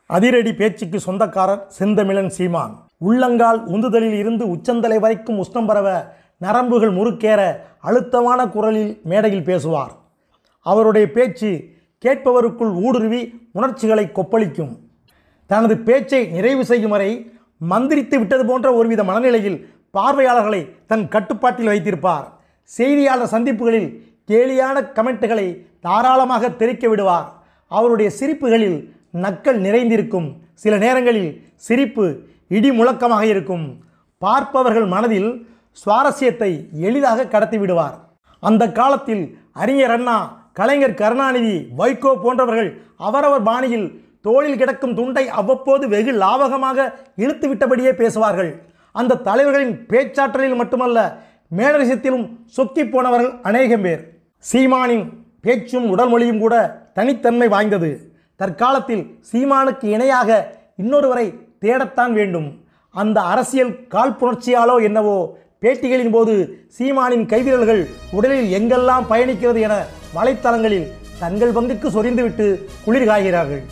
அதிரடி பேச்சுக்கு சொந்தக்காரர் செந்தமிழன் சீமான் உள்ளங்கால் உந்துதலில் இருந்து உச்சந்தலை வரைக்கும் உஷ்ணம் பரவ நரம்புகள் முறுக்கேற அழுத்தமான குரலில் மேடையில் பேசுவார் அவருடைய பேச்சு கேட்பவருக்குள் ஊடுருவி உணர்ச்சிகளை கொப்பளிக்கும் தனது பேச்சை நிறைவு செய்யும் வரை மந்திரித்து விட்டது போன்ற ஒருவித மனநிலையில் பார்வையாளர்களை தன் கட்டுப்பாட்டில் வைத்திருப்பார் செய்தியாளர் சந்திப்புகளில் கேலியான கமெண்ட்டுகளை தாராளமாக தெரிக்க விடுவார் அவருடைய சிரிப்புகளில் நக்கல் நிறைந்திருக்கும் சில நேரங்களில் சிரிப்பு இடி முழக்கமாக இருக்கும் பார்ப்பவர்கள் மனதில் சுவாரஸ்யத்தை எளிதாக கடத்தி விடுவார் அந்த காலத்தில் அறிஞர் அண்ணா கலைஞர் கருணாநிதி வைகோ போன்றவர்கள் அவரவர் பாணியில் தோளில் கிடக்கும் துண்டை அவ்வப்போது வெகு லாவகமாக இழுத்து விட்டபடியே பேசுவார்கள் அந்த தலைவர்களின் பேச்சாற்றலில் மட்டுமல்ல மேனரிசத்திலும் சொக்கி போனவர்கள் அநேகம் பேர் சீமானின் பேச்சும் உடல் மொழியும் கூட தனித்தன்மை வாய்ந்தது தற்காலத்தில் சீமானுக்கு இணையாக இன்னொருவரை தேடத்தான் வேண்டும் அந்த அரசியல் காழ்ப்புணர்ச்சியாலோ என்னவோ பேட்டிகளின் போது சீமானின் கைவிரல்கள் உடலில் எங்கெல்லாம் பயணிக்கிறது என வலைத்தளங்களில் தங்கள் பங்குக்கு சொரிந்துவிட்டு குளிர் காய்கிறார்கள்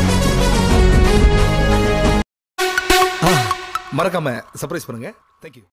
மறக்காம சர்ப்ரைஸ் பண்ணுங்க தேங்க்யூ